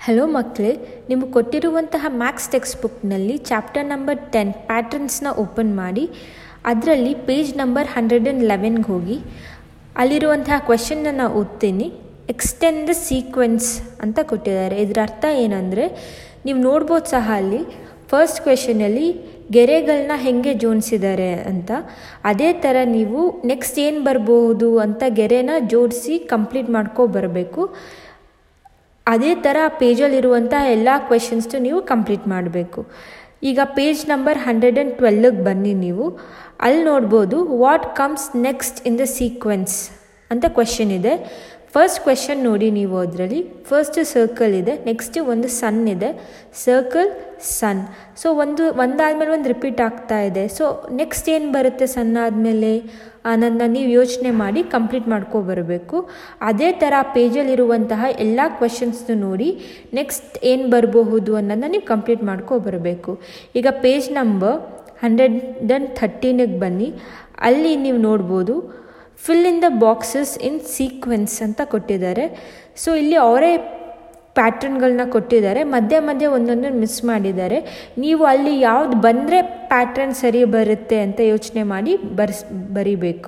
hello ಮಕ್ಕಳೇ ನಿಮಗೆ ಕೊಟ್ಟಿರುವಂತಹ ಮ್ಯಾಥ್ಸ್ ಟೆಕ್ಸ್ಟ್ ಬುಕ್ನಲ್ಲಿ ಚಾಪ್ಟರ್ ನಂಬರ್ ಟೆನ್ ಪ್ಯಾಟ್ರನ್ಸ್ನ ಓಪನ್ ಮಾಡಿ ಅದರಲ್ಲಿ ಪೇಜ್ ನಂಬರ್ ಹಂಡ್ರೆಡ್ ಆ್ಯಂಡ್ ಲೆವೆನ್ಗೆ ಹೋಗಿ ಅಲ್ಲಿರುವಂತಹ ಕ್ವೆಶನ್ನ ಓದ್ತೀನಿ ಎಕ್ಸ್ಟೆಂಡ್ ದ ಸೀಕ್ವೆನ್ಸ್ ಅಂತ ಕೊಟ್ಟಿದ್ದಾರೆ ಇದರ ಅರ್ಥ ಏನಂದರೆ ನೀವು ನೋಡ್ಬೋದು ಸಹ ಅಲ್ಲಿ ಫಸ್ಟ್ ಕ್ವೆಶನಲ್ಲಿ ಗೆರೆಗಳನ್ನ ಹೇಗೆ ಜೋಡಿಸಿದ್ದಾರೆ ಅಂತ ಅದೇ ಥರ ನೀವು ನೆಕ್ಸ್ಟ್ ಏನು ಬರ್ಬೋದು ಅಂತ ಗೆರೆನ ಜೋಡಿಸಿ ಕಂಪ್ಲೀಟ್ ಮಾಡ್ಕೊ ಬರಬೇಕು ಅದೇ ಥರ ಪೇಜಲ್ಲಿರುವಂಥ ಎಲ್ಲ ಕ್ವೆಶನ್ಸ್ನು ನೀವು ಕಂಪ್ಲೀಟ್ ಮಾಡಬೇಕು ಈಗ ಪೇಜ್ ನಂಬರ್ ಹಂಡ್ರೆಡ್ ಆ್ಯಂಡ್ ಟ್ವೆಲ್ಗೆ ಬನ್ನಿ ನೀವು ಅಲ್ಲಿ ನೋಡ್ಬೋದು what comes next in the sequence ಅಂತ ಕ್ವೆಶನ್ ಇದೆ ಫಸ್ಟ್ ಕ್ವೆಶನ್ ನೋಡಿ ನೀವು ಅದರಲ್ಲಿ ಫಸ್ಟ್ ಸರ್ಕಲ್ ಇದೆ ನೆಕ್ಸ್ಟ್ ಒಂದು ಸನ್ ಇದೆ ಸರ್ಕಲ್ ಸನ್ ಸೊ ಒಂದು ಒಂದಾದ್ಮೇಲೆ ಒಂದು ರಿಪೀಟ್ ಆಗ್ತಾ ಇದೆ ಸೊ ನೆಕ್ಸ್ಟ್ ಏನು ಬರುತ್ತೆ ಸನ್ ಆದಮೇಲೆ ಅನ್ನೋದನ್ನ ನೀವು ಯೋಚನೆ ಮಾಡಿ ಕಂಪ್ಲೀಟ್ ಮಾಡ್ಕೊ ಬರಬೇಕು ಅದೇ ಥರ ಪೇಜಲ್ಲಿರುವಂತಹ ಎಲ್ಲ ಕ್ವೆಶನ್ಸ್ನು ನೋಡಿ ನೆಕ್ಸ್ಟ್ ಏನು ಬರಬಹುದು ಅನ್ನೋದನ್ನ ನೀವು ಕಂಪ್ಲೀಟ್ ಮಾಡ್ಕೊ ಬರಬೇಕು ಈಗ ಪೇಜ್ ನಂಬರ್ ಹಂಡ್ರೆಡ್ ಆ್ಯಂಡ್ ಥರ್ಟೀನಿಗೆ ಬನ್ನಿ ಅಲ್ಲಿ ನೀವು ನೋಡ್ಬೋದು fill in the boxes in sequence ಅಂತ ಕೊಟ್ಟಿದ್ದಾರೆ ಸೊ ಇಲ್ಲಿ ಅವರೇ ಪ್ಯಾಟ್ರನ್ಗಳನ್ನ ಕೊಟ್ಟಿದ್ದಾರೆ ಮಧ್ಯೆ ಮಧ್ಯೆ ಒಂದೊಂದು ಮಿಸ್ ಮಾಡಿದ್ದಾರೆ ನೀವು ಅಲ್ಲಿ ಯಾವ್ದು ಬಂದರೆ ಪ್ಯಾಟ್ರನ್ ಸರಿ ಬರುತ್ತೆ ಅಂತ ಯೋಚನೆ ಮಾಡಿ ಬರ್ಸ್ ಬರಿಬೇಕು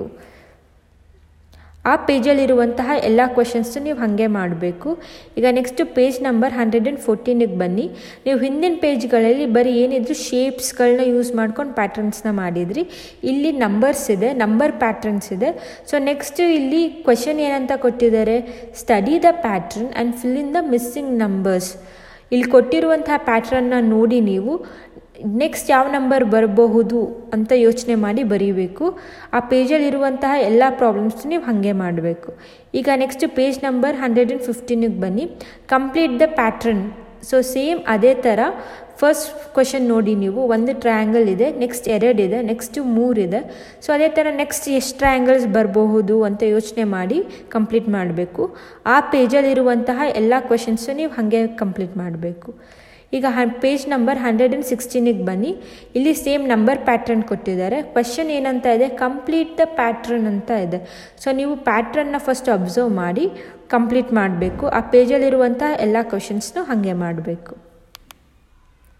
ಆ ಪೇಜಲ್ಲಿರುವಂತಹ ಎಲ್ಲ ಕ್ವೆಶನ್ಸ್ನು ನೀವು ಹಾಗೆ ಮಾಡಬೇಕು ಈಗ next page number hundred and ಫೋರ್ಟೀನಿಗೆ ಬನ್ನಿ ನೀವು ಹಿಂದಿನ ಪೇಜ್ಗಳಲ್ಲಿ ಬರೀ ಏನಿದ್ರು ಶೇಪ್ಸ್ಗಳನ್ನ ಯೂಸ್ ಮಾಡ್ಕೊಂಡು ಪ್ಯಾಟ್ರನ್ಸ್ನ ಮಾಡಿದ್ರಿ ಇಲ್ಲಿ ನಂಬರ್ಸ್ ಇದೆ ನಂಬರ್ ಪ್ಯಾಟ್ರನ್ಸ್ ಇದೆ ಸೊ ನೆಕ್ಸ್ಟ್ ಇಲ್ಲಿ ಕ್ವೆಶನ್ ಏನಂತ ಕೊಟ್ಟಿದ್ದಾರೆ study the pattern and fill in the missing numbers ಇಲ್ಲಿ ಕೊಟ್ಟಿರುವಂತಹ ಪ್ಯಾಟ್ರನ್ನ ನೋಡಿ ನೀವು ನೆಕ್ಸ್ಟ್ ಯಾವ ನಂಬರ್ ಬರಬಹುದು ಅಂತ ಯೋಚನೆ ಮಾಡಿ ಬರೀಬೇಕು ಆ ಪೇಜಲ್ಲಿರುವಂತಹ ಎಲ್ಲ ಪ್ರಾಬ್ಲಮ್ಸ್ ನೀವು ಹಾಗೆ ಮಾಡಬೇಕು ಈಗ next page number hundred and ಫಿಫ್ಟೀನಿಗೆ ಬನ್ನಿ complete the pattern so same ಅದೇ ಥರ ಫಸ್ಟ್ ಕ್ವೆಶನ್ ನೋಡಿ ನೀವು ಒಂದು ಟ್ರಯಾಂಗಲ್ ಇದೆ ನೆಕ್ಸ್ಟ್ ಎರಡಿದೆ ನೆಕ್ಸ್ಟು ಮೂರಿದೆ ಸೊ ಅದೇ ಥರ ನೆಕ್ಸ್ಟ್ ಎಷ್ಟು ಟ್ರಯಾಂಗಲ್ಸ್ ಬರಬಹುದು ಅಂತ ಯೋಚನೆ ಮಾಡಿ ಕಂಪ್ಲೀಟ್ ಮಾಡಬೇಕು ಆ ಪೇಜಲ್ಲಿರುವಂತಹ ಎಲ್ಲ ಕ್ವೆಶನ್ಸು ನೀವು ಹಾಗೆ ಕಂಪ್ಲೀಟ್ ಮಾಡಬೇಕು ಈಗ ಹ ಪೇಜ್ ನಂಬರ್ ಹಂಡ್ರೆಡ್ ಆ್ಯಂಡ್ ಸಿಕ್ಸ್ಟೀನಿಗೆ ಬನ್ನಿ ಇಲ್ಲಿ ಸೇಮ್ ನಂಬರ್ ಪ್ಯಾಟ್ರನ್ ಕೊಟ್ಟಿದ್ದಾರೆ ಕ್ವಶನ್ ಏನಂತ ಇದೆ ಕಂಪ್ಲೀಟ್ ದ ಪ್ಯಾಟ್ರನ್ ಅಂತ ಇದೆ ಸೊ ನೀವು ಪ್ಯಾಟ್ರನ್ನ ಫಸ್ಟ್ ಅಬ್ಸರ್ವ್ ಮಾಡಿ ಕಂಪ್ಲೀಟ್ ಮಾಡಬೇಕು ಆ ಪೇಜಲ್ಲಿರುವಂಥ ಎಲ್ಲ ಕ್ವಶನ್ಸ್ನು ಹಾಗೆ ಮಾಡಬೇಕು